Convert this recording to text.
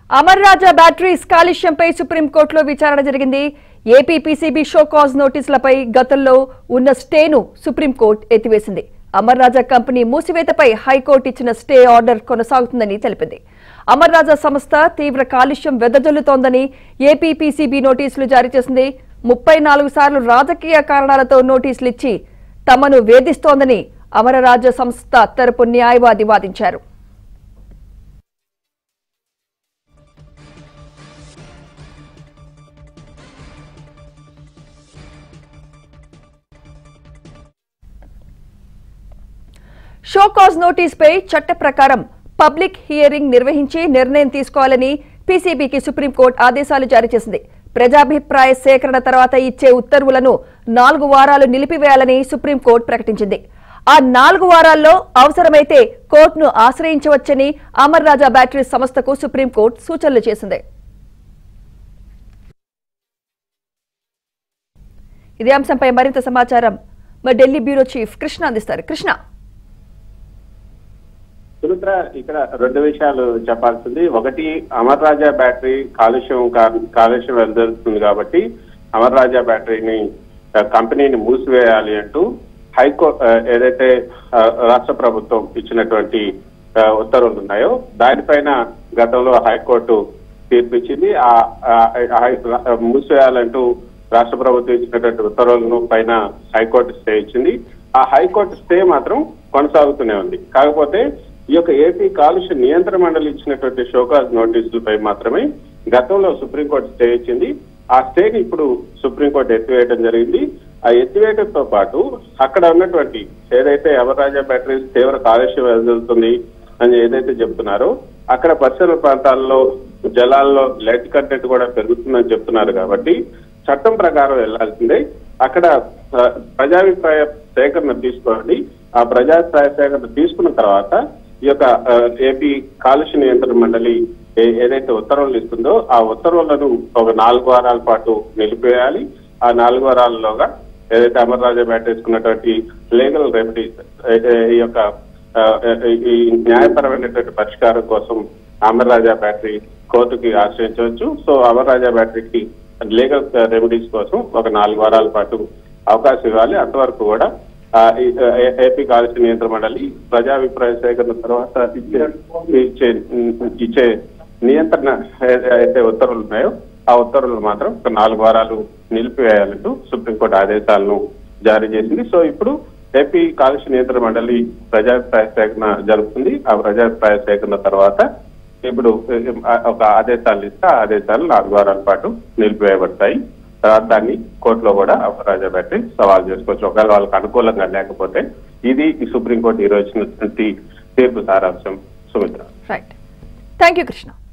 అమర్ రాజా batteries కాలుష్యంపై సుప్రీంకోర్టులో విచారణ జరిగింది ఏపీ పీసీబీ షో కాజ్ నోటీసులపై గతంలో ఉన్న స్టేను సుప్రీంకోర్టు ఎత్తివేసింది అమర్ రాజా కంపెనీ మూసివేతపై హైకోర్టు ఇచ్చిన స్టే ఆర్డర్ కొనసాగుతుందని తెలిపింది అమర్ రాజా సంస్థ తీవ్ర కాలుష్యం వెదజల్లుతోందని ఏపీ పీసీబీ నోటీసులు జారీ చేసింది ముప్పై నాలుగు సార్లు రాజకీయ కారణాలతో నోటీసులు ఇచ్చి తమను వేధిస్తోందని అమరరాజ సంస్థ తరపు న్యాయవాది వాదించారు షోకాజ్ నోటీసుపై చట్ట ప్రకారం పబ్లిక్ హియరింగ్ నిర్వహించి నిర్ణయం తీసుకోవాలని పీసీబీకి సుప్రీంకోర్టు ఆదేశాలు జారీ చేసింది ప్రజాభిప్రాయ సేకరణ తర్వాత ఇచ్చే ఉత్తర్వులను నాలుగు వారాలు నిలిపివేయాలని సుప్రీంకోర్టు ప్రకటించింది ఆ నాలుగు వారాల్లో అవసరమైతే కోర్టును ఆశ్రయించవచ్చని అమర్ రాజా బ్యాటరీ సంస్థకు సుప్రీంకోర్టు సూచనలు చేసింది ఇదే అంశంపై మరింత సమాచారం మా ఢిల్లీ బ్యూరో చీఫ్ కృష్ణ అందిస్తారు కృష్ణ సుమిత్ర ఇక్కడ రెండు విషయాలు చెప్పాల్సింది ఒకటి అమర్ రాజా బ్యాటరీ కాలుష్యం కా- కాలుష్యం వెలువడుతుంది కాబట్టి అమర్ రాజా బ్యాటరీని ఆ, కంపెనీని మూసివేయాలి అంటూ హైకోర్టు ఏదైతే ఆ, రాష్ట్ర ప్రభుత్వం ఇచ్చినటువంటి ఆ, ఉత్తర్వులు ఉన్నాయో దానిపైన గతంలో హైకోర్టు తీర్పిచ్చింది ఆ ఆ, ఆ, ఆ, మూసివేయాలంటూ రాష్ట్ర ప్రభుత్వం ఇచ్చినటువంటి ఉత్తర్వులను పైన హైకోర్టు స్టే ఇచ్చింది ఆ హైకోర్టు స్టే మాత్రం కొనసాగుతూనే ఉంది కాకపోతే ఈ యొక్క ఏపీ కాలుష్య నియంత్రణ మండలి ఇచ్చినటువంటి షోకాజ్ నోటీసులపై మాత్రమే గతంలో సుప్రీంకోర్టు స్టే ఇచ్చింది ఆ స్టేని ఇప్పుడు సుప్రీంకోర్టు ఎత్తివేయడం జరిగింది ఆ ఎత్తివేయడంతో పాటు అక్కడ ఉన్నటువంటి ఏదైతే అవరాజా బ్యాటరీస్ తీవ్ర కాలుష్యం వెళ్తుంది అని ఏదైతే చెప్తున్నారో అక్కడ పరిసర ప్రాంతాల్లో జలాల్లో లెడ్ కంటెంట్ కూడా పెరుగుతుందని చెప్తున్నారు కాబట్టి చట్టం ప్రకారం వెళ్లాల్సిందే అక్కడ ఆ, ప్రజాభిప్రాయ సేకరణ తీసుకోండి ఆ ప్రజాభిప్రాయ సేకరణ తీసుకున్న తర్వాత ఈ యొక్క ఆ, ఏపీ కాలుష్య నియంత్రణ మండలి ఏ- ఏదైతే ఉత్తర్వులు ఇస్తుందో ఆ ఉత్తర్వులను ఒక నాలుగు వారాల పాటు నిలిపివేయాలి ఆ నాలుగు వారాల్లోగా ఏదైతే అమర్ రాజా వేసుకున్నటువంటి లీగల్ రెమెడీస్ ఈ యొక్క ఆ, ఈ న్యాయపరమైనటువంటి పరిష్కారం కోసం అమర్ రాజా బ్యాటరీ కోర్టుకి ఆశ్రయించవచ్చు సో అమర్ రాజా బ్యాటరీకి లీగల్ రెమెడీస్ కోసం ఒక నాలుగు వారాల పాటు అవకాశం ఇవ్వాలి అంతవరకు కూడా ఆ, ఈ, ఆ, ఏ- ఏపీ కాలుష్య నియంత్రణ మండలి ప్రజాభిప్రాయ సేకరణ తర్వాత ఇచ్చే ఇచ్చే ఇచ్చే నియంత్రణ ఏ- అయితే ఉత్తర్వులు ఉన్నాయో ఆ ఉత్తర్వులు మాత్రం ఒక నాలుగు వారాలు నిలిపివేయాలంటూ సుప్రీంకోర్టు ఆదేశాలను జారీ చేసింది సో ఇప్పుడు ఏపీ కాలుష్య నియంత్రణ మండలి ప్రజాభిప్రాయ సేకరణ జరుపుతుంది ఆ ప్రజాభిప్రాయ సేకరణ తర్వాత ఇప్పుడు ఆ, ఒక ఆదేశాలు ఇస్తే ఆ ఆదేశాలు నాలుగు వారాల పాటు నిలిపివేయబడతాయి తర్వాత దాన్ని కోర్టులో కూడా అపరాజా పెట్టి సవాల్ చేసుకోవచ్చు ఒకవేళ వాళ్ళకి అనుకూలంగా లేకపోతే ఇది ఈ సుప్రీంకోర్టు ఈ రోజు ఇచ్చినటువంటి తీర్పు సారాంశం Sumitra right thank you Krishna